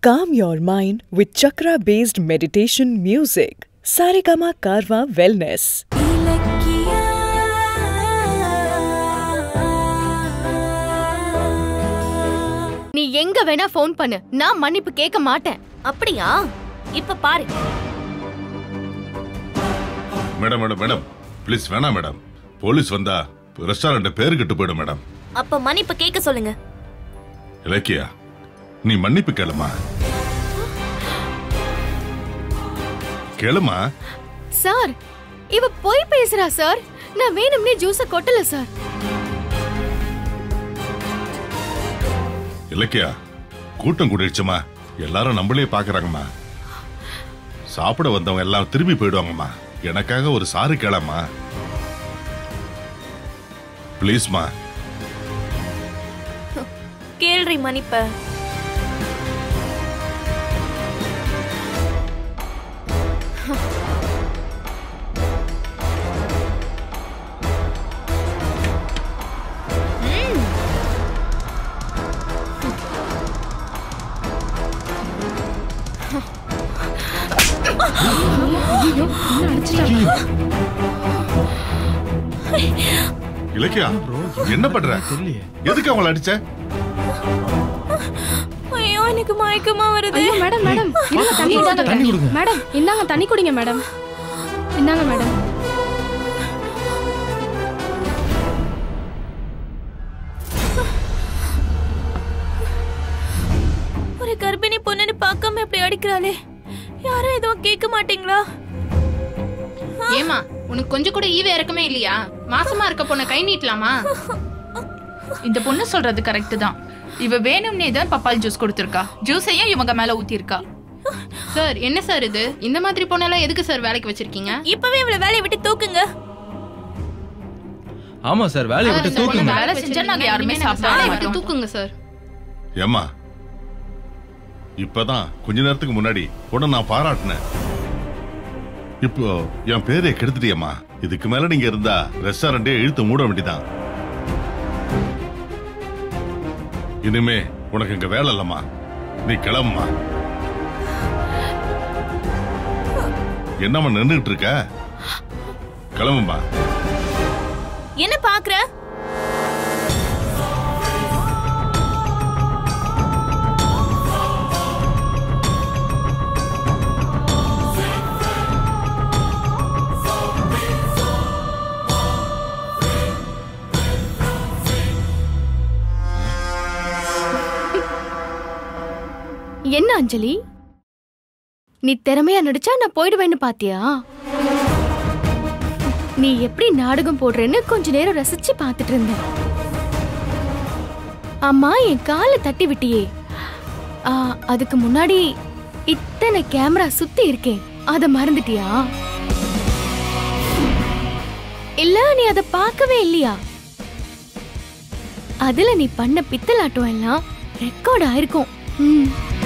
Calm your mind with chakra based meditation music. Saregama Karwa Wellness. நீ எங்க வேணா phone பண்ணு நான் மன்னிப்பு கேட்க மாட்டேன் அப்படியா இப்ப பாரு மேடம் மேடம் மேடம் ப்ளீஸ் வேணாம் மேடம் போலீஸ் வந்தா ரெஸ்டாரண்ட் பேரு கெட்டு போயிடும் மேடம் அப்ப மன்னிப்பு கேட்க சொல்லுங்க இலக்கியா நீ மன்னிப்பு கேளுமா கேளுமா சார் இவ போய் பேசுறா சார் நான் வேணும்னே ஜூஸ கொட்டல சார் இலக்கியா கூட்டம் கூடிடுச்சுமா எல்லாரும் நம்மளே பாக்குறாங்கம்மா சாப்பிட வந்தவங்க எல்லாம் திரும்பி போயிடுவாங்கம்மா எனக்காக ஒரு சாரு கேளம்மா ப்ளீஸ்மா கேள்றி மன்னிப்ப இலக்கியா என்ன பண்ற எதுக்கு அவங்கள அடிச்ச ஐயோ எனக்கு மயக்கமா வருது ஐயோ மேடம் மேடம் இருங்க தண்ணி கொடுங்க மேடம் இந்தாங்க தண்ணி குடிங்க மேடம் இந்தாங்க மேடம் ஒரு கர்ப்பிணி பொண்ணுன்னு பார்க்காம இப்படி அடிக்கிறாளே யாரும் எதுவும் கேட்க மாட்டீங்களா ஏமா உனக்கு கொஞ்சம் கூட ஈவ இறக்கமே இல்லையா மாசமா இருக்க பொண்ண கை நீட்டலாமா இந்த பொண்ணு சொல்றது கரெக்ட் தான் இவ வேணும்னே தான் பப்பாள் ஜூஸ் கொடுத்திருக்கா ஜூஸையும் இவங்க மேல ஊத்திருக்கா சார் என்ன சார் இது இந்த மாதிரி பொண்ணெல்லாம் எதுக்கு சார் வேலைக்கு வச்சிருக்கீங்க இப்பவே இவ்வளவு வேலையை விட்டு தூக்குங்க ஆமா சார் வேலையை விட்டு இந்த பொண்ணை தூக்குங்க வேலை வேலைக்கு செஞ்சா நாங்க வச்சிருக்கீங்க. யாருமே இனிமே நாங்க சாப்பிட வேலையை மாட்டோம். விட்டு தூக்குங்க சார் ஏம்மா இப்பதான் கொஞ்ச நேரத்துக்கு முன்னாடி உன்னை நான் பாராட்டினேன் இப்போ என் பேரை கெடுத்துட்டியம்மா இதுக்கு மேல நீங்க இருந்தா ரெஸ்டாரண்டே இழுத்து மூட வேண்டியதான் இனிமே உனக்கு இங்க வேலை இல்லம்மா நீ கிளம்புமா என்னம்மா நின்றுட்டு இருக்க கிளம்புமா என்ன பாக்குற என்ன அஞ்சலி நீ திறமையா நடிச்சா நான் போயிடுவேன்னு பாத்தியா நீ எப்படி நாடகம் போடுறேன்னு கொஞ்ச நேரம் ரசிச்சு பார்த்துட்டு இருந்தேன் அம்மா என் காலை தட்டி விட்டியே ஆ, அதுக்கு முன்னாடி இத்தனை கேமரா சுத்தி இருக்கேன் அத மறந்துட்டியா இல்ல நீ அத பார்க்கவே இல்லையா அதுல நீ பண்ண பித்தலாட்டம் எல்லாம் ரெக்கார்ட் ஆயிருக்கும் ம்.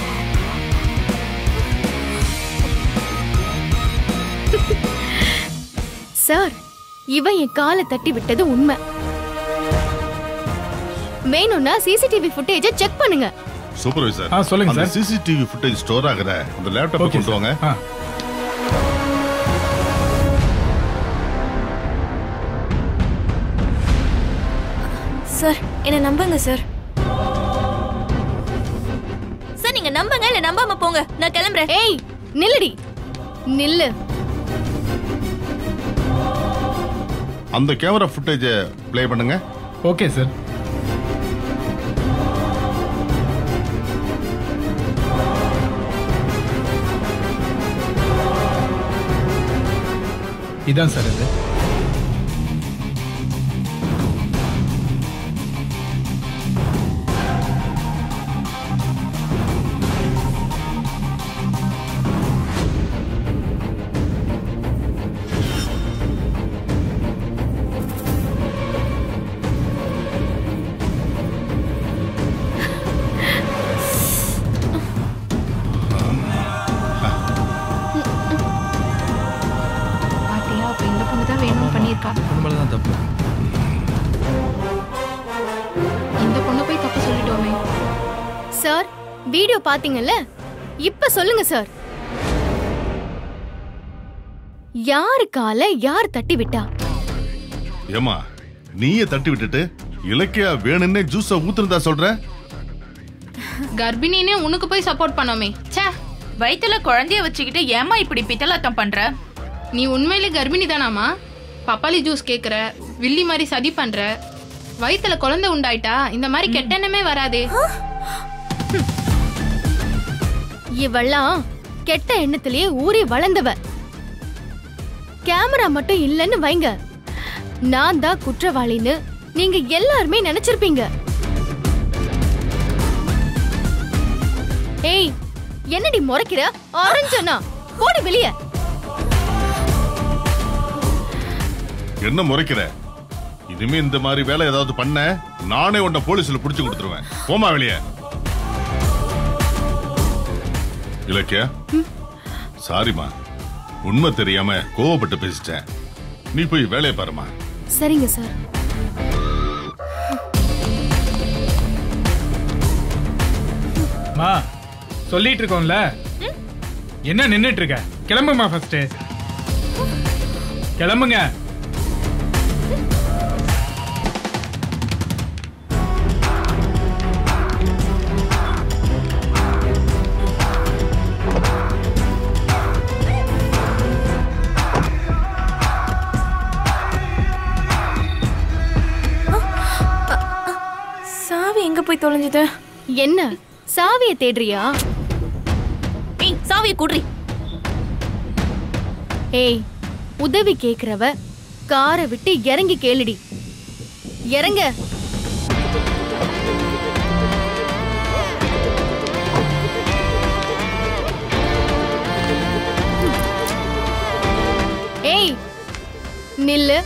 சார் இவன் என் காலை தட்டி விட்டது உண்மை வேணும்னா சிசிடிவி ஃபுட்டேஜை செக் பண்ணுங்க சூப்பர்வைசர் ஆ, சொல்லுங்க அந்த சார். சிசிடிவி ஃபுட்டேஜ் ஸ்டோர் ஆகுற அந்த லேப்டாப் ஓகே கொண்டு வாங்க ஆ சார் என்ன நம்புங்க சார் சார் நீங்க நம்புங்க இல்ல நம்பாம போங்க நான் கிளம்புறேன் ஏய் நில்லுடி நில்லு அந்த கேமரா ஃபுட்டேஜை ப்ளே பண்ணுங்க ஓகே சார் இதான் சார் இது பாத்தியா அப்ப இந்த பொண்ணு தான் வேணும் பண்ணியிருக்கா உண்மையில தான் தப்பு இந்த பொண்ணை போய் தப்பு சொல்லிட்டோமே சார் வீடியோ பாத்தீங்கல்ல இப்ப சொல்லுங்க சார் யாரு கால யார் தட்டி விட்டா ஏமா நீயே தட்டி விட்டுட்டு இலக்கியா வேணும்னே ஜூஸ ஊத்துறதா சொல்ற கர்ப்பிணின்னு உனக்கு போய் சப்போர்ட் பண்ணோமே ச்சே வயித்துல குழந்தைய வச்சுக்கிட்டு ஏமா இப்படி பித்தலாட்டம் பண்ற நீ உண்மையிலே கர்ப்பிணி தானாமா பப்பாளி ஜூஸ் கேக்குற வில்லி மாதிரி சதி பண்ற வயித்துல குழந்தை உண்டாயிட்டா இந்த மாதிரி கெட்ட எண்ணமே வராதே இவெல்லாம் கெட்ட எண்ணத்திலேயே ஊறி வளர்ந்தவ கேமரா மட்டும் இல்லைன்னு வைங்க நான் தான் குற்றவாளின்னு நீங்க எல்லாருமே நினைச்சிருப்பீங்க ஏய் என்னடி முறைக்கிற ஆரஞ்சனா போடி வெளிய என்ன முறைக்கிற இனிமே இந்த மாதிரி வேலை ஏதாவது பண்ண நானே உன்னை போலீஸ்ல புடிச்சு கொடுத்துருவேன் போமா வெளியே இலக்கியா சாரிம்மா உண்மை தெரியாம கோவப்பட்டு பேசிட்டேன் நீ போய் வேலையை பாருமா சரிங்க சார் மா சொல்லிட்டு இருக்கோம்ல என்ன நின்னுட்டு இருக்க கிளம்புமா ஃபர்ஸ்ட் கிளம்புங்க சாவி எங்க போய் தொலைஞ்சது என்ன சாவிய தேடுறியா ஏய் சாவியை குடுறி ஏய் உதவி கேக்குறவ காரை விட்டு இறங்கி கேளுடி இறங்க ஏய் நில்லு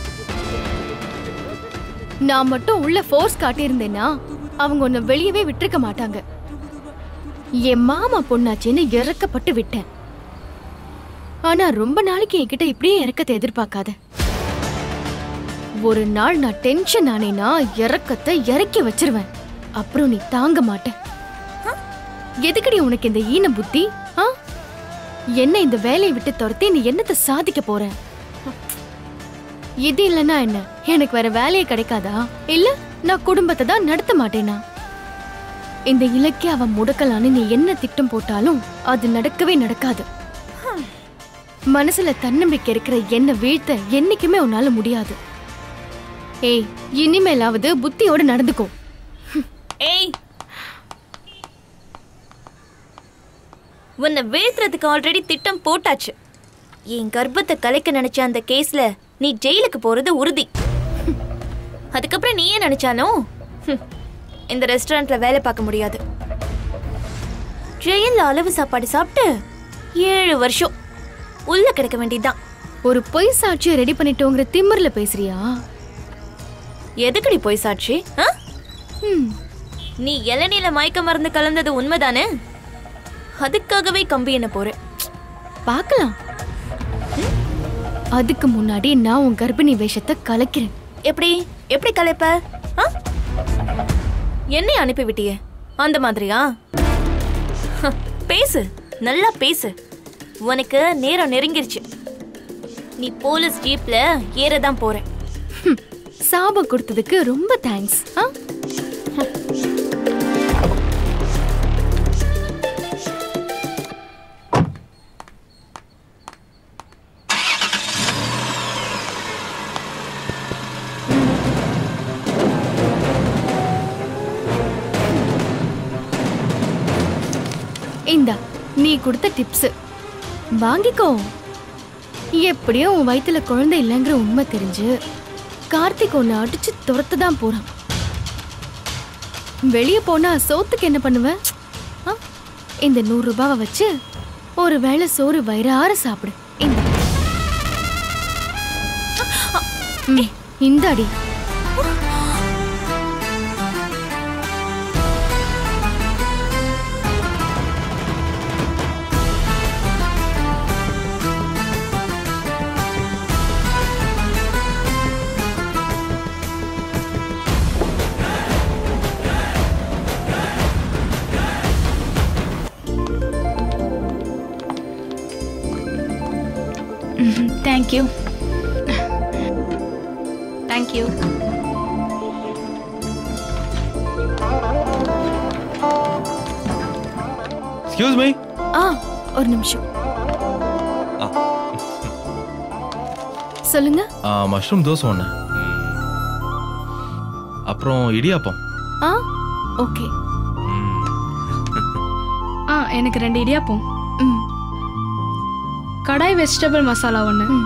நான் மட்டும் உள்ள ஃபோர்ஸ் காட்டியிருந்தேன்னா அவங்க உன்னை வெளியவே விட்டிருக்க மாட்டாங்க என் மாமா பொண்ணாச்சேன்னு இறக்கப்பட்டு விட்டேன் ஆனா ரொம்ப நாளைக்கு என்கிட்ட இப்படியே இறக்கத்தை எதிர்பார்க்காத ஒரு நாள் நான் டென்ஷன் ஆனேனா இறக்கத்தை இறக்கி வச்சிருவேன் அப்புறம் நீ தாங்க மாட்ட எதுக்குடி உனக்கு இந்த ஈன புத்தி ஆ? என்ன இந்த வேலையை விட்டு துரத்தி நீ என்னத்தை சாதிக்க போற இது இல்லைன்னா என்ன எனக்கு வேற வேலையே கிடைக்காதா இல்ல நான் குடும்பத்தை தான் நடத்த மாட்டேனா இந்த இலக்கியாவை முடக்கலான்னு நீ என்ன திட்டம் போட்டாலும் அது நடக்கவே நடக்காது மனசுல தன்னம்பிக்கை இருக்கிற என்ன வீழ்த்த என்னைக்குமே உன்னால முடியாது ஏய் இனிமேலாவது புத்தியோட நடந்துக்கோ ஏய் உன்னை வீழ்த்துறதுக்கு ஆல்ரெடி திட்டம் போட்டாச்சு என் கர்ப்பத்தை கலைக்க நினைச்ச அந்த கேஸ்ல நீ ஜெயிலுக்கு போறது உறுதி அதுக்கப்புறம் நீ ஏன் நினைச்சாலும் ஹம், இந்த ரெஸ்டாரண்ட்ல வேலை பார்க்க முடியாது ஜெயில்ல அளவு சாப்பாடு சாப்பிட்டு ஏழு வருஷம் உள்ள கிடக்க வேண்டியதுதான் ஒரு பொய் சாட்சியை ரெடி பண்ணிட்டோங்கிற திமிர்ல பேசுறியா எதுக்குடி போய் சாட்சி ஆ? ம், நீ இளநீல மயக்க மருந்து கலந்தது உண்மைதானே அதுக்காகவே கம்பி என்ன போற பார்க்கலாம் அதுக்கு முன்னாடி நான் உன் கர்ப்பிணி வேஷத்தை கலக்கிறேன் எப்படி எப்படி கலைப்ப ஆ? என்னை அனுப்பி விட்டியே அந்த மாதிரியா ஹ, பேசு நல்லா பேசு உனக்கு நேரம் நெருங்கிருச்சு நீ போலீஸ் ஜீப்ல ஏறதான் போற ஹம், சாபம் கொடுத்ததுக்கு ரொம்ப தேங்க்ஸ் ஆ இந்தா நீ கொடுத்த டிப்ஸ் வாங்கிக்கோ எப்படியோ உன் வயித்துல குழந்தை இல்லைங்கிற உண்மை தெரிஞ்சு கார்த்திக் உன்னை அடிச்சு துரத்து தான் போறான் வெளியே போனா சோத்துக்கு என்ன பண்ணுவ ஆ? இந்த நூறு ரூபாவை வச்சு ஒரு வேளை சோறு வயிறார சாப்பிடு இந்த ம், இந்தாடி தேங்க்யூ தேங்க்யூ எக்ஸ்கியூஸ் மீ ஆ ஒரு நிமிஷம் சொல்லுங்க மஷ்ரூம் தோசை ஒன்று அப்புறம் இடியாப்பம் ஆ ஓகே ஆ எனக்கு ரெண்டு இடியாப்பம் ம் கடாய் வெஜிடபிள் மசாலா ஒன்று ம்.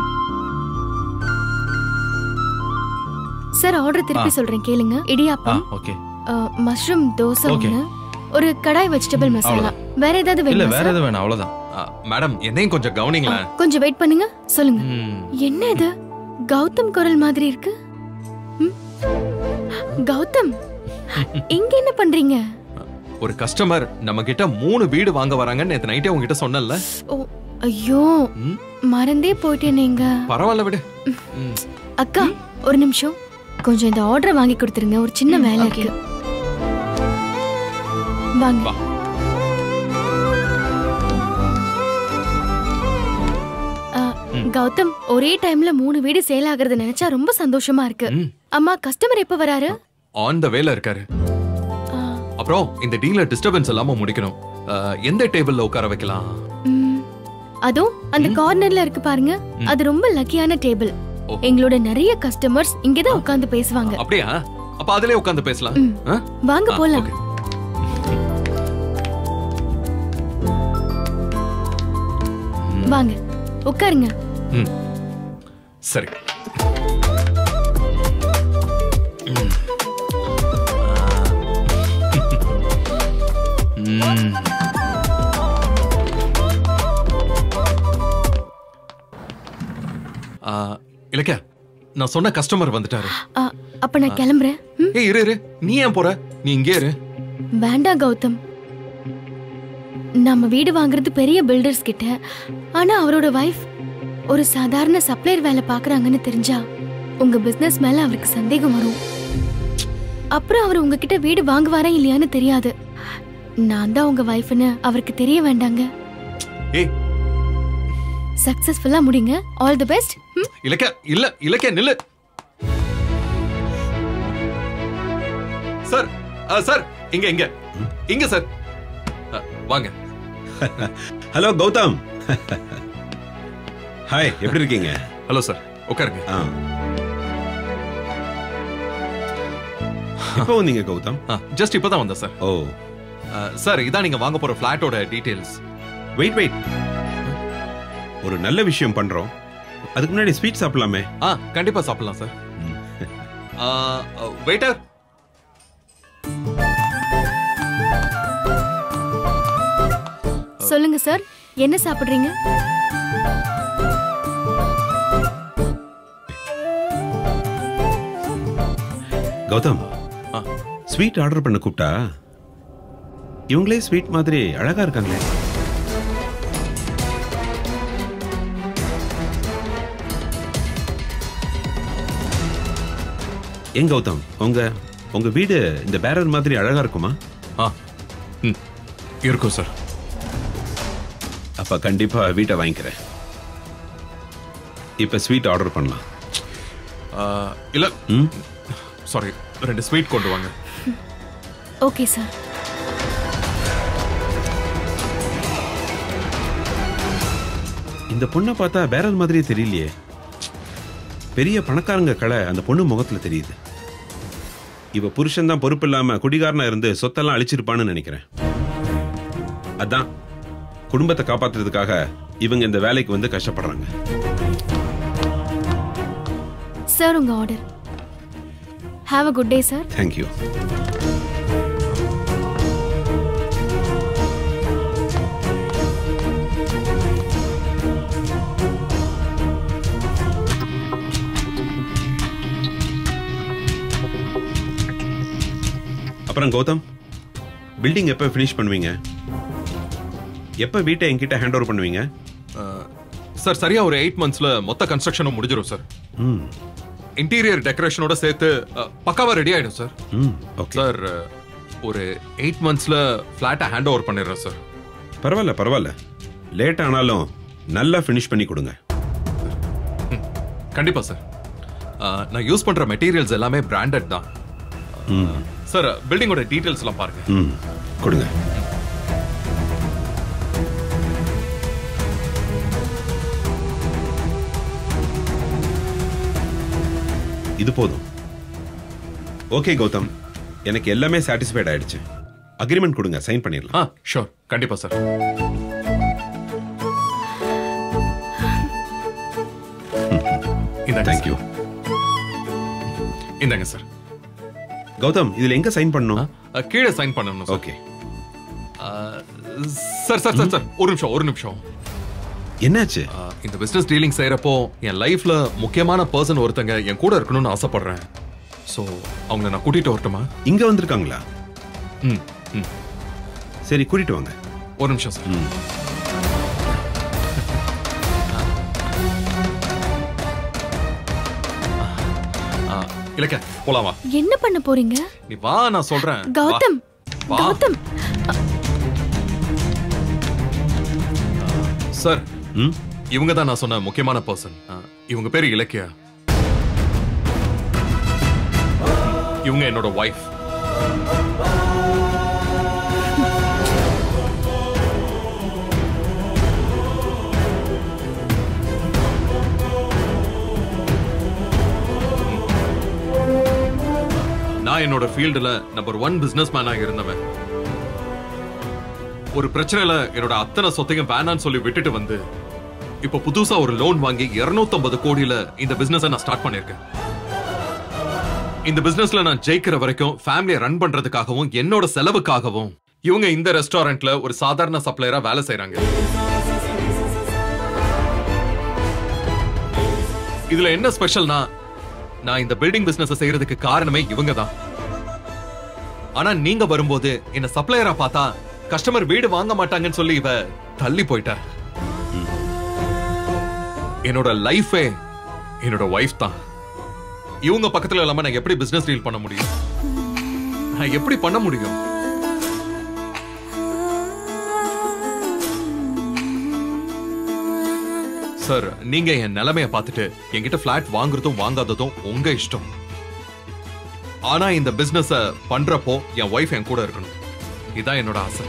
சார் ஆர்டர் திருப்பி ஆ. சொல்றேன் கேளுங்க ஆ idiyappam okay mushroom dosa Okay. ஒன்று ஒரு கடாய் வெஜிடபிள் மசாலா வேற ஏதாவது இல்ல வேணுமா வேற சார் எதுவும் வேணாம் அவ்வளவுதான் மேடம் என்னையும் கொஞ்சம் கவனிங்களேன் கொஞ்சம் வெயிட் பண்ணுங்க சொல்லுங்க ம். என்ன இது கௌதம் குரல் மாதிரி இருக்கு ம்? கௌதம் இங்க என்ன பண்றீங்க ஒரு கஸ்டமர் நம்ம கிட்ட மூணு வீடு வாங்க வராங்கன்னு நேத்து நைட்டே உங்ககிட்ட சொன்னேன்ல ஓ ஐயோ ம். மறந்தே போயிட்டேன் நீங்க பரவாயில்ல விடு ம். அக்கா ஒரு நிமிஷம் கொஞ்சம் இந்த ஆர்டர் வாங்கி கொடுத்துருங்க ஒரு சின்ன வேலை okay. இருக்கு வாங்க வா. ஆ, கௌதம் ஒரே டைம்ல மூணு வீடு சேல் ஆகுறது நினைச்சா ரொம்ப சந்தோஷமா இருக்கு ம். அம்மா கஸ்டமர் எப்ப வராரு ஆன் த வேல இருக்காரு ஆ, அப்புறம் இந்த டீலர் டிஸ்டர்பன்ஸ் இல்லாம முடிக்கணும் அஹ், எந்த டேபிள்ல உட்கார வைக்கலாம் ம். அதுவும் அந்த கார்னர்ல இருக்கு பாருங்க அது ரொம்ப லக்கியான டேபிள் ஓ. எங்களோட நிறைய கஸ்டமர்ஸ் இங்கதான் உட்கார்ந்து பேசுவாங்க அப்படியா அப்ப அதுலயே உட்காந்து பேசலாம் ம். ஆ? வாங்க ஆ, போலாம் okay. வாங்க உட்காருங்க ம். சரி ம். ஆ, இலக்கியா நான் சொன்ன கஸ்டமர் வந்துட்டாரு ஆ, அப்ப நான் கிளம்புறேன் ம்? ஏய் இரு இரு நீ ஏன் போற நீ இங்கே இரு வேண்டாம் கௌதம் நம்ம வீடு வாங்குறது பெரிய பில்டர்ஸ் கிட்ட ஆனா அவரோட வைஃப் ஒரு சாதாரண சப்ளையர் வேலை பாக்குறாங்கன்னு தெரிஞ்சா உங்க பிசினஸ் மேல அவருக்கு சந்தேகம் வரும் அப்புறம் அவர் உங்ககிட்ட வீடு வாங்குவாரா இல்லையான்னு தெரியாது நான் தான் உங்க வைஃப்னு அவருக்கு தெரிய வேண்டாங்க ஏய் சக்சஸ்ஃபுல்லா முடிங்க ஆல் தி பெஸ்ட் இலக்கியா இல்ல இலக்கியா நில்லு சார் ஆ, சார் இங்க இங்க இங்க சார் ஆ, வாங்க ஹலோ கௌதம் ஹாய் எப்படி இருக்கீங்க ஹலோ சார் உட்காருங்க ஆ எப்போ வந்தீங்க கௌதம் ஜஸ்ட் இப்பதான் வந்தேன் சார் ஓ சார் இதான் நீங்க வாங்க போற ஃபிளாட்டோட டீடைல்ஸ் வெயிட் வெயிட் ஒரு நல்ல விஷயம் பண்றோம் அதுக்கு முன்னாடி ஸ்வீட் சாப்பிடலாமே ஆ கண்டிப்பா சாப்பிடலாம் சார் வெயிட்டர் சொல்லுங்க சார் என்ன சாப்பிடுறீங்க கௌதம் ஆ. ஸ்வீட் ஆர்டர் பண்ண கூப்பிட்டா இவங்களே ஸ்வீட் மாதிரி அழகா இருக்காங்களே ஏன் கௌதம் உங்க உங்க வீடு இந்த பேரர் மாதிரி அழகா இருக்குமா ஆ ம் இருக்கும் சார் அப்ப கண்டிப்பா வீட்டை வாங்கிக்கிறேன் இப்ப ஸ்வீட் ஆர்டர் பண்ணலாம் இல்ல ம் சாரி ரெண்டு ஸ்வீட் கொண்டு வாங்க ஓகே சார் இந்த பொண்ணை பார்த்தா பேரர் மாதிரியே தெரியலையே பெரிய பணக்காரங்க கடை அந்த பொண்ணு முகத்துல தெரியுது இவ புருஷன் தான் பொறுப்பு இல்லாம குடிகாரனா இருந்து சொத்தெல்லாம் அழிச்சிருப்பான்னு நினைக்கிறேன் அதான் குடும்பத்தை காப்பாத்துறதுக்காக இவங்க இந்த வேலைக்கு வந்து கஷ்டப்படுறாங்க சார் உங்க order have a good day sir thank you அப்புறம் கௌதம் பில்டிங் எப்போ ஃபினிஷ் பண்ணுவீங்க எப்போ வீட்டை என்கிட்ட ஹேண்ட் ஓவர் பண்ணுவீங்க சார் சரியா ஒரு எயிட் மந்த்ஸ்ல மொத்த கன்ஸ்ட்ரக்ஷனும் முடிஞ்சிடும் சார் ம் இன்டீரியர் டெக்கரேஷனோட சேர்த்து அ, பக்காவா ரெடி ஆயிடும் சார் ம் ஓகே சார் அ, ஒரு எயிட் மந்த்ஸ்ல ஃபிளாட்டை ஹேண்ட் ஓவர் பண்ணிடுறேன் சார் பரவாயில்ல பரவாயில்ல லேட் ஆனாலும் நல்லா ஃபினிஷ் பண்ணி கொடுங்க கண்டிப்பா சார் நான் யூஸ் பண்ற மெட்டீரியல்ஸ் எல்லாமே பிராண்டட் தான் ம் சார் பில்டிங்கோட டீடைல்ஸ் எல்லாம் பாருங்க ம் கொடுங்க இது போதும் ஓகே கௌதம் எனக்கு எல்லாமே சாட்டிஸ்ஃபைட் ஆயிடுச்சு அக்ரிமெண்ட் கொடுங்க சைன் பண்ணிடலாம் ஆ ஷோர் கண்டிப்பா சார் இந்தாங்க தேங்க்யூ இந்தாங்க சார் கௌதம் இதுல எங்க சைன் பண்ணணும் கீழே சைன் பண்ணணும் okay sir sir sir sir ஒரு நிமிஷம் ஒரு நிமிஷம் என்னாச்சு இந்த பிசினஸ் டீலிங் செய்யறப்போ என் லைஃப்ல முக்கியமான பர்சன் ஒருத்தங்க என் கூட இருக்கணும்னு ஆசைப்படுறேன் ஸோ அவங்கள நான் கூட்டிட்டு வரட்டுமா இங்க வந்திருக்காங்களா ம் ம் சரி கூட்டிட்டு வாங்க ஒரு நிமிஷம் சார் ம் ஆ, இலக்க போலாம் வா என்ன பண்ண போறீங்க நீ வா நான் சொல்றேன் வா. கௌதம் வா. கௌதம் சார் ம் இவங்க தான் நான் சொன்ன முக்கியமான பர்சன் இவங்க பேரு இலக்கியா இவங்க என்னோட ஒய்ஃப் நான் என்னோட ஃபீல்டுல நம்பர் ஒன் பிசினஸ் மேனாக இருந்தவன் ஒரு பிரச்சனையில என்னோட அத்தனை சொத்தையும் வேணான்னு சொல்லி விட்டுட்டு வந்து இப்ப புதுசா ஒரு லோன் வாங்கி 250 கோடியில இந்த பிசினஸ் நான் ஸ்டார்ட் பண்ணிருக்கேன் இந்த பிசினஸ்ல நான் ஜெயிக்கிற வரைக்கும் ஃபேமிலியை ரன் பண்றதுக்காகவும் என்னோட செலவுக்காகவும் இவங்க இந்த ரெஸ்டாரண்ட்ல ஒரு சாதாரண சப்ளையரா வேலை செய்றாங்க இதுல என்ன ஸ்பெஷல்னா நான் இந்த பில்டிங் பிசினஸ் செய்யறதுக்கு காரணமே இவங்க தான் ஆனா நீங்க வரும்போது என்ன சப்ளையரா பார்த்தா கஸ்டமர் வீடு வாங்க மாட்டாங்கன்னு சொல்லி இவ தள்ளி போயிட்டா என்னோட லைஃபே என்னோட ஒய்ஃப் தான் இவங்க பக்கத்துல இல்லாம நான் எப்படி பிசினஸ் டீல் பண்ண முடியும் நான் எப்படி பண்ண முடியும் சார் நீங்க என் நிலைமைய பார்த்துட்டு என்கிட்ட பிளாட் வாங்குறதும் வாங்காததும் உங்க இஷ்டம் ஆனா இந்த பிசினஸ பண்றப்போ என் ஒய்ஃப் என் கூட இருக்கணும் இதான் என்னோட ஆசை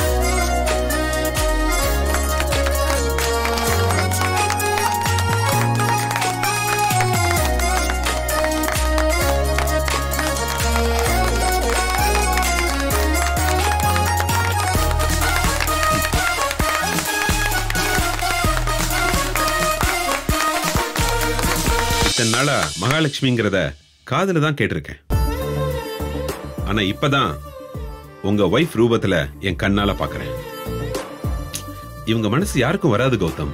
இத்தனை நாளா மகாலட்சுமிங்கிறத காதுல தான் கேட்டிருக்கேன் ஆனா இப்பதான் உங்க ஒய்ஃப் ரூபத்துல என் கண்ணால பாக்குறேன் இவங்க மனசு யாருக்கும் வராது கௌதம்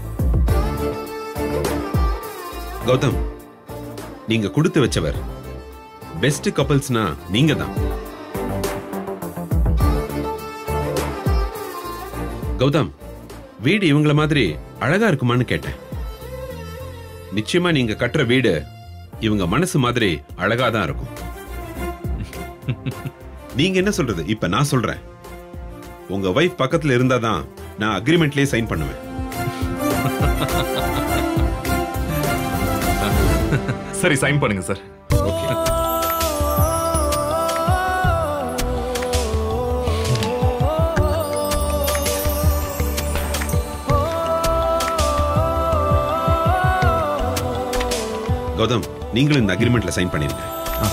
கௌதம் நீங்க கொடுத்து வச்சவர் பெஸ்ட் கப்பல்ஸ்னா நீங்க தான் கௌதம் வீடு இவங்கள மாதிரி அழகா இருக்குமான்னு கேட்டேன் நிச்சயமா நீங்க கட்டுற வீடு இவங்க மனசு மாதிரி அழகா தான் இருக்கும் நீங்க என்ன சொல்றது இப்ப நான் சொல்றேன் உங்க வைஃப் பக்கத்துல இருந்தாதான் நான் அக்ரிமெண்ட்லயே சைன் பண்ணுவேன் சரி சைன் பண்ணுங்க சார் கௌதம் நீங்களும் இந்த அக்ரிமெண்ட்ல சைன் பண்ணிருங்க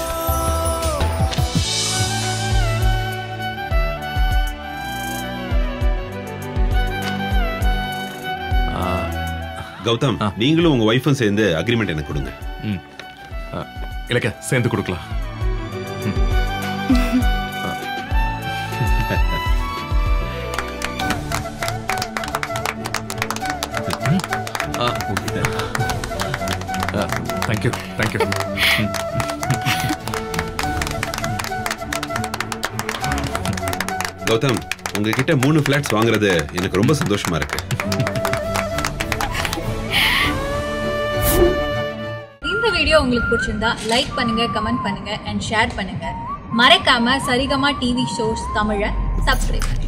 கௌதம் நீங்களும் உங்க ஒய்ஃபும் சேர்ந்து அக்ரிமெண்ட் எனக்கு கொடுங்க ம் ஆ, இலக்க சேர்ந்து கொடுக்கலாம் தேங்க்யூ தேங்க்யூ கௌதம் உங்ககிட்ட மூணு பிளாட்ஸ் வாங்குறது எனக்கு ரொம்ப சந்தோஷமா இருக்கு இந்த வீடியோ உங்களுக்கு பிடிச்சிருந்தா லைக் பண்ணுங்க கமெண்ட் பண்ணுங்க அண்ட் ஷேர் பண்ணுங்க மறக்காம சரிகமா டிவி ஷோஸ் தமிழை சப்ஸ்கிரைப் பண்ணுங்க